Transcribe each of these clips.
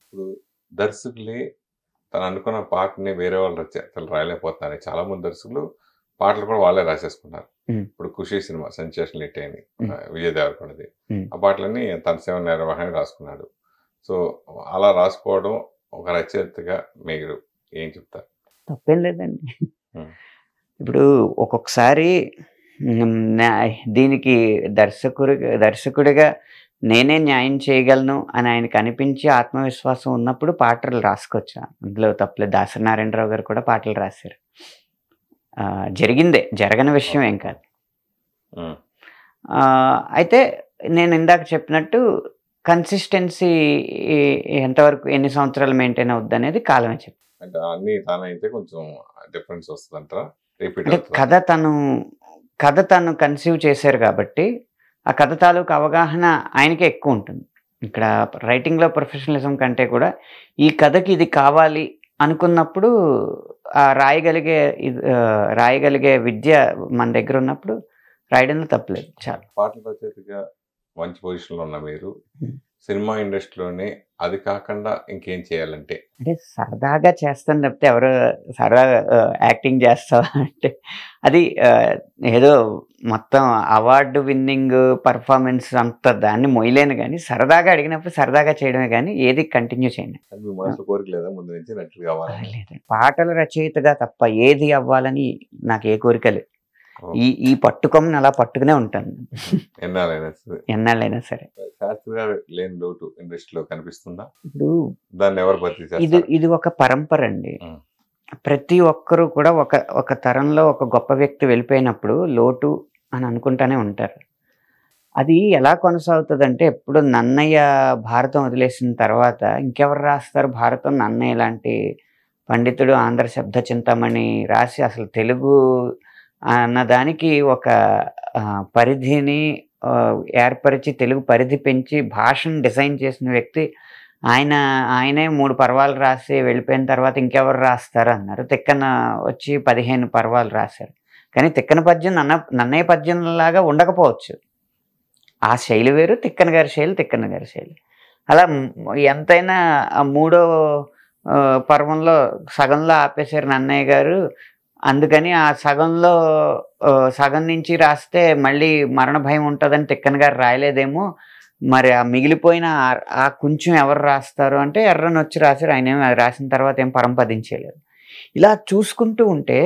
ఇప్పుడు దర్శకులే తను అనుకున్న పాటని వేరే వాళ్ళు వచ్చి అసలు రాయలేకపోతున్నారు చాలా మంది దర్శకులు పాటలు కూడా వాళ్ళే రాసేసుకున్నారు మ్మ్. ఇప్పుడు ఖుషి సినిమా సెన్సేషన్ హిట్ అయింది మ్మ్. ఆ, విజయ్ దేవరకొండది మ్మ్. ఆ పాటలన్నీ తన సేవ నిర్వహణ రాసుకున్నాడు సో అలా రాసుకోవడం ఒక రచయితగా మీరు ఏం చెప్తారు తప్పేం లేదండి Hmm. ఇప్పుడు ఒక్కొక్కసారి మ్, నా- దీనికి దర్శకుడి దర్శకుడిగా నేనే న్యాయం చేయగలను అని ఆయనకు అనిపించి ఆత్మవిశ్వాసం ఉన్నప్పుడు పాటలు రాసుకోవచ్చు అందులో తప్పలేదు దాసనారాయణరావు గారు కూడా పాటలు రాశారు ఆ, జరిగిందే జరగని విషయం ఏం కాదు మ్మ్. ఆ, అయితే నేను ఇందాక చెప్పినట్టు కన్సిస్టెన్సీ ఎంతవరకు ఎన్ని సంవత్సరాలు మెయింటైన్ అవుద్ది అనేది కాలమే చెప్పి అంటే అన్ని తానైతే కొంచెం డిఫరెన్స్ వస్తుందంటారా రిపీట్ అంటే కథ తను కథ తను కన్సీవ్ చేశారు కాబట్టి ఆ కథ తాలూకు అవగాహన ఆయనకే ఎక్కువ ఉంటుంది ఇక్కడ రైటింగ్లో ప్రొఫెషనలిజం కంటే కూడా ఈ కథకి ఇది కావాలి అనుకున్నప్పుడు ఆ రాయగలిగే ఇది, ఆ, రాయగలిగే విద్య మన దగ్గర ఉన్నప్పుడు రాయడంలో తప్పలేదు చాలా పాటల రచయితగా మంచి పొజిషన్లో ఉన్న మీరు మ్మ్. సినిమా ఇండస్ట్రీలోనే అది కాకుండా ఇంకేం చేయాలంటే అంటే సరదాగా చేస్తాను తప్పితే ఎవరు సరదా యాక్టింగ్ చేస్తావా అంటే అది ఆ, ఏదో మొత్తం అవార్డు విన్నింగ్ పర్ఫార్మెన్స్ అంత దాన్ని మొయ్యలేను కానీ సరదాగా అడిగినప్పుడు సరదాగా చేయడమే కానీ ఏది కంటిన్యూ చేయను అది మీ మనసులో కోరిక లేదా ముందు నుంచి నటుడు కావాలని లేదు పాటల రచయితగా తప్ప ఏది అవ్వాలని నాకు ఏ కోరిక లేదు ఈ ఈ పట్టుకొమ్మని అలా పట్టుకునే ఉంటాను ఎన్నాలైనా సరే. ఎన్నాళ్ళైనా సరే శాస్త్రి గారు లేని లోటు ఇండస్ట్రీలో కనిపిస్తుందా ఇప్పుడు దాన్ని ఎవరు భర్తీ ఇది చేస్తారు ఇది ఒక పరంపర అండి మ్మ్. ప్రతి ఒక్కరూ కూడా ఒక ఒక తరంలో ఒక గొప్ప వ్యక్తి వెళ్ళిపోయినప్పుడు లోటు అని అనుకుంటానే ఉంటారు అది ఎలా కొనసాగుతుందంటే ఎప్పుడు నన్నయ్య భారతం వదిలేసిన తర్వాత ఇంకెవరు రాస్తారు భారతం నన్నయ్య లాంటి పండితుడు ఆంధ్ర శబ్ద చింతామణి రాసి అసలు తెలుగు అన్న దానికి ఒక ఆ, పరిధిని ఆ, ఏర్పరిచి తెలుగు పరిధి పెంచి భాషను డిజైన్ చేసిన వ్యక్తి ఆయన ఆయనే మూడు పర్వాలు రాసి వెళ్ళిపోయిన తర్వాత ఇంకెవరు రాస్తారు అన్నారు తిక్కన వచ్చి పదిహేను పర్వాలు రాశారు కానీ తిక్కన పద్యం నన్న నన్నయ్య పద్యం లాగా ఉండకపోవచ్చు ఆ శైలి వేరు తిక్కన గారి శైలి తిక్కన గారి శైలి అలా మ్- ఎంతైనా ఆ మూడో ఆ, పర్వంలో సగంలో ఆపేశారు నన్నయ్య గారు అందుకని ఆ సగంలో ఆ, సగం నుంచి రాస్తే మళ్ళీ మరణ భయం ఉంటుందని తిక్కన గారు రాయలేదేమో మరి ఆ మిగిలిపోయిన ఆ- ఆ కొంచెం ఎవరు రాస్తారు అంటే ఎర్రని వచ్చి రాశారు ఆయన ఏమి అది రాసిన తర్వాత ఏం పరంపదించలేదు ఇలా చూసుకుంటూ ఉంటే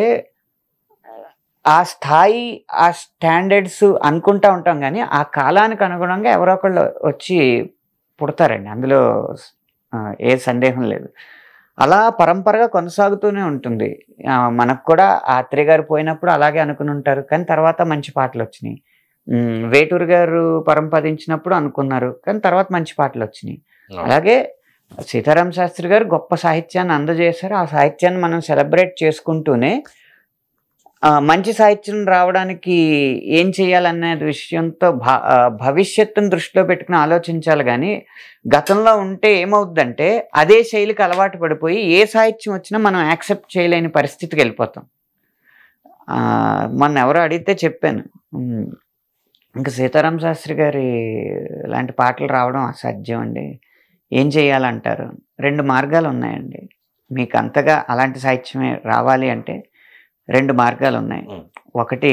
ఆ స్థాయి ఆ స్టాండర్డ్స్ అనుకుంటా ఉంటాం కానీ ఆ కాలానికి అనుగుణంగా ఎవరో ఒకళ్ళు వచ్చి పుడతారండి అందులో ఆ, ఏ సందేహం లేదు అలా పరంపరగా కొనసాగుతూనే ఉంటుంది ఆ, మనకు కూడా ఆత్రేయ గారు పోయినప్పుడు అలాగే అనుకుని ఉంటారు కానీ తర్వాత మంచి పాటలు వచ్చినాయి ఉమ్, వేటూరు గారు పరంపదించినప్పుడు అనుకున్నారు కానీ తర్వాత మంచి పాటలు వచ్చినాయి అలాగే సీతారాం శాస్త్రి గారు గొప్ప సాహిత్యాన్ని అందజేశారు ఆ సాహిత్యాన్ని మనం సెలబ్రేట్ చేసుకుంటూనే ఆ, మంచి సాహిత్యం రావడానికి ఏం చేయాలనే విషయంతో భా ఆ, భవిష్యత్తును దృష్టిలో పెట్టుకుని ఆలోచించాలి కానీ గతంలో ఉంటే ఏమవుద్దంటే అదే శైలికి అలవాటు పడిపోయి ఏ సాహిత్యం వచ్చినా మనం యాక్సెప్ట్ చేయలేని పరిస్థితికి వెళ్ళిపోతాం ఆ, మొన్న ఎవరో అడిగితే చెప్పాను ఉమ్, ఇంకా సీతారాం శాస్త్రి గారి లాంటి పాటలు రావడం అసాధ్యం అండి ఏం చేయాలంటారు రెండు మార్గాలు ఉన్నాయండి మీకు అంతగా అలాంటి సాహిత్యమే రావాలి అంటే రెండు మార్గాలు ఉన్నాయి ఉమ్. ఒకటి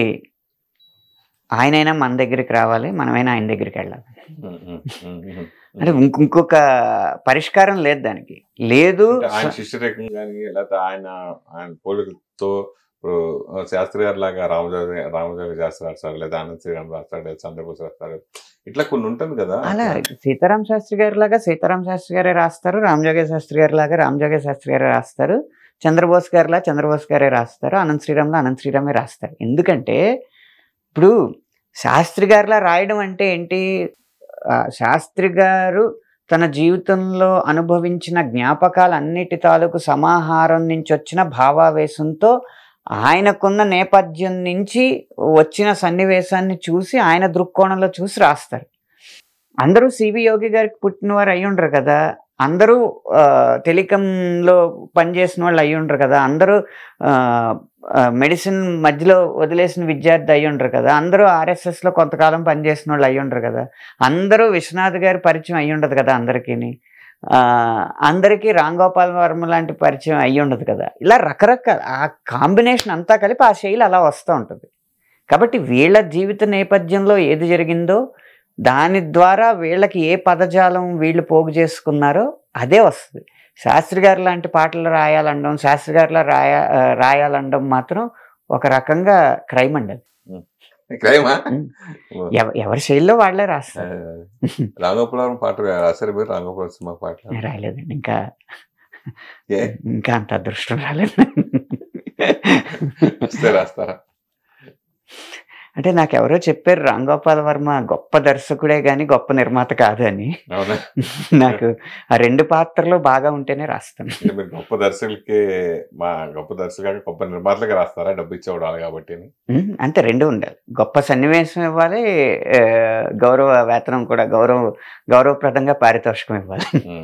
ఆయనైనా మన దగ్గరికి రావాలి మనమైనా ఆయన దగ్గరికి వెళ్ళాలి ఉమ్, ఉమ్, ఉమ్, ఉమ్. అంటే ఇంక- ఇంకొక పరిష్కారం లేదు దానికి లేదు అంటే ఆయన శిష్యరేఖం కానీ లేకపోతే ఆయన ఆయన పోలికలతో ఇప్పుడు శాస్త్రి గారి లాగా రామజోగ రామజోగ శాస్త్రి రాస్తాడు లేదా ఆనంద్ శ్రీరామ్ రాస్తాడు లేదా చంద్రబోస్ రాస్తాడు ఇట్లా కొన్ని ఉంటుంది కదా అలా సీతారాం శాస్త్రి గారి లాగా సీతారాం శాస్త్రి గారే రాస్తారు రామజోగే శాస్త్రి గారి లాగా రామజోగే శాస్త్రి గారే రాస్తారు చంద్రబోస్ గారిలా చంద్రబోస్ గారే రాస్తారు అనంత్ శ్రీరామ్లా అనంత్ శ్రీరామే రాస్తారు ఎందుకంటే ఇప్పుడు శాస్త్రి గారిలా రాయడం అంటే ఏంటి ఆ, శాస్త్రి గారు తన జీవితంలో అనుభవించిన జ్ఞాపకాలన్నిటి తాలూకు సమాహారం నుంచి వచ్చిన భావావేశంతో ఆయనకున్న నేపథ్యం నుంచి వచ్చిన సన్నివేశాన్ని చూసి ఆయన దృక్కోణంలో చూసి రాస్తారు అందరూ సివి యోగి గారికి పుట్టినవారు అయి ఉండరు కదా అందరూ ఆ, టెలికాంలో పనిచేసిన వాళ్ళు అయి ఉండరు కదా అందరూ ఆ, ఆ, మెడిసిన్ మధ్యలో వదిలేసిన విద్యార్థి అయి ఉండరు కదా అందరూ ఆర్ఎస్ఎస్లో కొంతకాలం పనిచేసిన వాళ్ళు అయి ఉండరు కదా అందరూ విశ్వనాథ్ గారి పరిచయం అయి ఉండదు కదా అందరికీ ఆ, అందరికీ రామ్ గోపాల్ వర్మ లాంటి పరిచయం అయ్యి ఉండదు కదా ఇలా రకరకాల ఆ కాంబినేషన్ అంతా కలిపి ఆ శైలి అలా వస్తూ ఉంటుంది కాబట్టి వీళ్ళ జీవిత నేపథ్యంలో ఏది జరిగిందో దాని ద్వారా వీళ్ళకి ఏ పదజాలం వీళ్ళు పోగు చేసుకున్నారో అదే వస్తుంది శాస్త్రి గారు లాంటి పాటలు రాయాలనడం శాస్త్రి గారిలా రాయ ఆ, రాయాలనడం మాత్రం ఒక రకంగా క్రైమ్ అండి అది క్రైమా ఎవ- ఎవరి శైలిలో వాళ్ళే రాస్తారు రాంగోపురం పాట రాశారు మీరు రాంగోపురం సినిమా పాట నేను రాయలేదండి ఇంకా ఏ ఇంకా అంత అదృష్టం రాలేదు వస్తే రాస్తారా అంటే నాకు ఎవరో చెప్పారు రామ్ గోపాల్ వర్మ గొప్ప దర్శకుడే గాని గొప్ప నిర్మాత కాదు అని అవునా నాకు ఆ రెండు పాత్రలు బాగా ఉంటేనే రాస్తాను అంటే మీరు గొప్ప దర్శకులకి మా గొప్ప దర్శకులకి గొప్ప నిర్మాతలకి రాస్తారా డబ్బు ఇచ్చేవాడు కాబట్టి ఉమ్, అంతే రెండు ఉండాలి గొప్ప సన్నివేశం ఇవ్వాలి ఆ, గౌరవ వేతనం కూడా గౌరవ గౌరవప్రదంగా పారితోషికం ఇవ్వాలి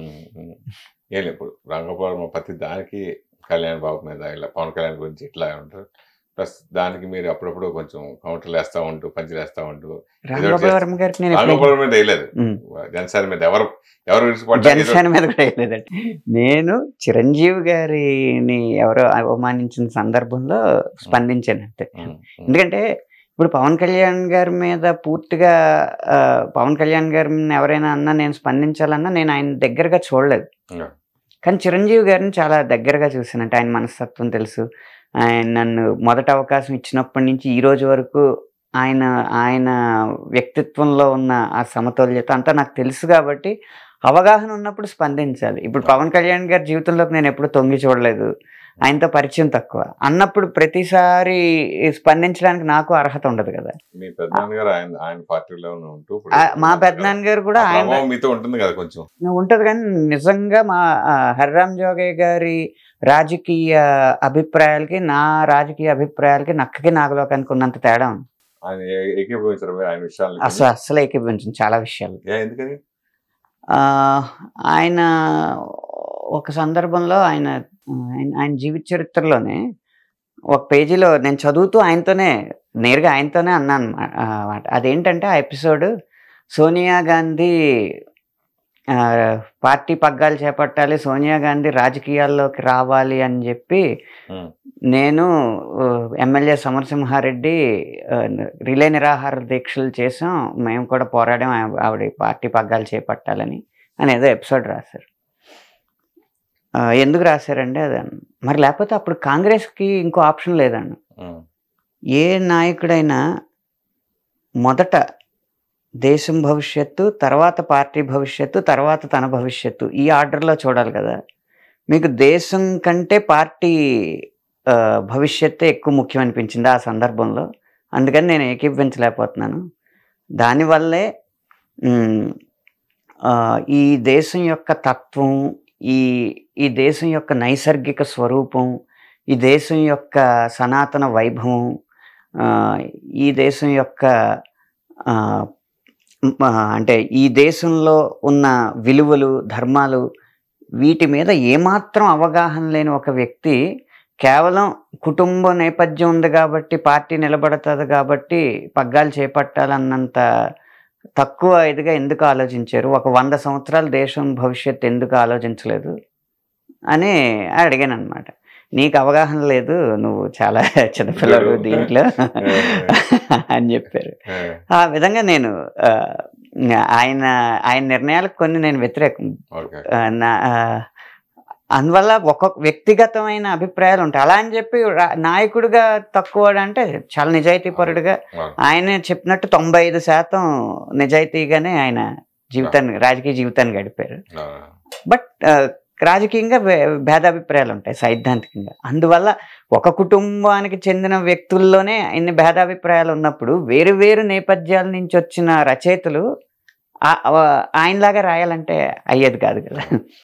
ఏం లేదు ఇప్పుడు రంగపురం ప్రతి దానికి కళ్యాణ్ బాబు మీద ఇలా పవన్ కళ్యాణ్ గురించి ఇట్లా ఉంటారు ప్లస్ దానికి మీరు అప్పుడప్పుడు కొంచెం కౌంటర్లు వేస్తా ఉంటూ పంచులు వేస్తా ఉంటూ రామ్ గోపాల్ వర్మ గారికి నేను ఎప్పుడైనా- రంగపురం మీద వేయలేదు ఉమ్. జనసేన మీద ఎవరు ఎవరు విడిచిపడ్డా జనసేన మీద కూడా వేయలేదండి నేను చిరంజీవి గారిని ఎవరో అవమానించిన సందర్భంలో స్పందించాను అంతే ఎందుకంటే ఇప్పుడు పవన్ కళ్యాణ్ గారి మీద పూర్తిగా ఆ, పవన్ కళ్యాణ్ గారిని ఎవరైనా అన్నా నేను స్పందించాలన్నా నేను ఆయన దగ్గరగా చూడలేదు Yeah. కానీ చిరంజీవి గారిని చాలా దగ్గరగా చూసానంటే ఆయన మనస్తత్వం తెలుసు ఆయన నన్ను మొదట అవకాశం ఇచ్చినప్పటి నుంచి ఈ రోజు వరకు ఆయన ఆయన వ్యక్తిత్వంలో ఉన్న ఆ సమతుల్యత అంతా నాకు తెలుసు కాబట్టి అవగాహన ఉన్నప్పుడు స్పందించాలి ఇప్పుడు పవన్ కళ్యాణ్ గారి జీవితంలోకి నేను ఎప్పుడు తొంగి చూడలేదు ఆయనతో పరిచయం తక్కువ అన్నప్పుడు ప్రతిసారి స్పందించడానికి నాకు అర్హత ఉండదు కదా మీ పెద్దనాన్న గారు ఆయన ఆయన పార్టీలో ఉంటూ ఇప్పుడు ఆ, మా పెద్దనాన్న గారు కూడా ఆ ఆయన ప్రభావం మీతో ఉంటుంది కదా కొంచెం ఉంటది కానీ నిజంగా మా ఆ, హరిరామ్ జోగయ్య గారి రాజకీయ అభిప్రాయాలకి నా రాజకీయ అభిప్రాయాలకి నక్కకి నాగలోకానికి ఉన్నంత తేడా ఉంది ఆయన ఏ- ఏకీభవించరు మీరు ఆయన విషయాలు అసలు అస్సలు ఏకీభవించింది చాలా విషయాలు ఏ ఎందుకని ఆ, ఆయన ఒక సందర్భంలో ఆయన ఆయన ఆయన జీవిత చరిత్రలోనే ఒక పేజీలో నేను చదువుతూ ఆయనతోనే నేరుగా ఆయనతోనే అన్నాను అన్నమాట అదేంటంటే ఆ ఎపిసోడ్ సోనియా గాంధీ ఆ, పార్టీ పగ్గాలు చేపట్టాలి సోనియా గాంధీ రాజకీయాల్లోకి రావాలి అని చెప్పి ఉమ్, నేను ఆ, ఎమ్మెల్యే సమరసింహారెడ్డి ఆ, రిలే నిరాహార దీక్షలు చేసాం మేము కూడా పోరాడాం ఆ- ఆవిడ పార్టీ పగ్గాలు చేపట్టాలని అని ఏదో ఎపిసోడ్ రాశారు ఆ, ఎందుకు రాశారండి అది అన్న. మరి లేకపోతే అప్పుడు కాంగ్రెస్కి ఇంకో ఆప్షన్ లేదండి ఉమ్, ఏ నాయకుడైనా మొదట దేశం భవిష్యత్తు తర్వాత పార్టీ భవిష్యత్తు తర్వాత తన భవిష్యత్తు ఈ ఆర్డర్లో చూడాలి కదా మీకు దేశం కంటే పార్టీ ఆ, భవిష్యత్తే ఎక్కువ ముఖ్యం అనిపించింది ఆ సందర్భంలో అందుకని నేను ఏకీభవించలేకపోతున్నాను దానివల్లే ఉమ్, ఆ, ఈ దేశం యొక్క తత్వం ఈ ఈ దేశం యొక్క నైసర్గిక స్వరూపం ఈ దేశం యొక్క సనాతన వైభవం ఆ, ఈ దేశం యొక్క ఆ, మ్, ఆ, అంటే ఈ దేశంలో ఉన్న విలువలు ధర్మాలు వీటి మీద ఏమాత్రం అవగాహన లేని ఒక వ్యక్తి కేవలం కుటుంబ నేపథ్యం ఉంది కాబట్టి పార్టీ నిలబడుతుంది కాబట్టి పగ్గాలు చేపట్టాలన్నంత తక్కువ ఇదిగా ఎందుకు ఆలోచించారు ఒక వంద సంవత్సరాల దేశం భవిష్యత్తు ఎందుకు ఆలోచించలేదు అని అడిగాను అనమాట నీకు అవగాహన లేదు నువ్వు చాలా చిన్నపిల్లలు దీంట్లో అని చెప్పారు ఏ, ఆ విధంగా నేను ఆ, ఆయన ఆయన నిర్ణయాలకు కొన్ని నేను వ్యతిరేకం ఓకే ఆ, నా- ఆ, అందువల్ల ఒక్కొక్క వ్యక్తిగతమైన అభిప్రాయాలు ఉంటాయి అలా అని చెప్పి రా- నాయకుడిగా తక్కువ అంటే చాలా నిజాయితీపరుడుగా అవును. ఆయన చెప్పినట్టు తొంభై ఐదు శాతం నిజాయితీగానే ఆయన జీవితాన్ని రాజకీయ జీవితాన్ని గడిపారు ఆ, బట్ ఆ, రాజకీయంగా భే- భేదాభిప్రాయాలు ఉంటాయి సైద్ధాంతికంగా అందువల్ల ఒక కుటుంబానికి చెందిన వ్యక్తుల్లోనే ఇన్ని భేదాభిప్రాయాలు ఉన్నప్పుడు వేరు వేరు నేపథ్యాల నుంచి వచ్చిన రచయితలు ఆ- ఆ- ఆయనలాగా రాయాలంటే అయ్యేది కాదు కదా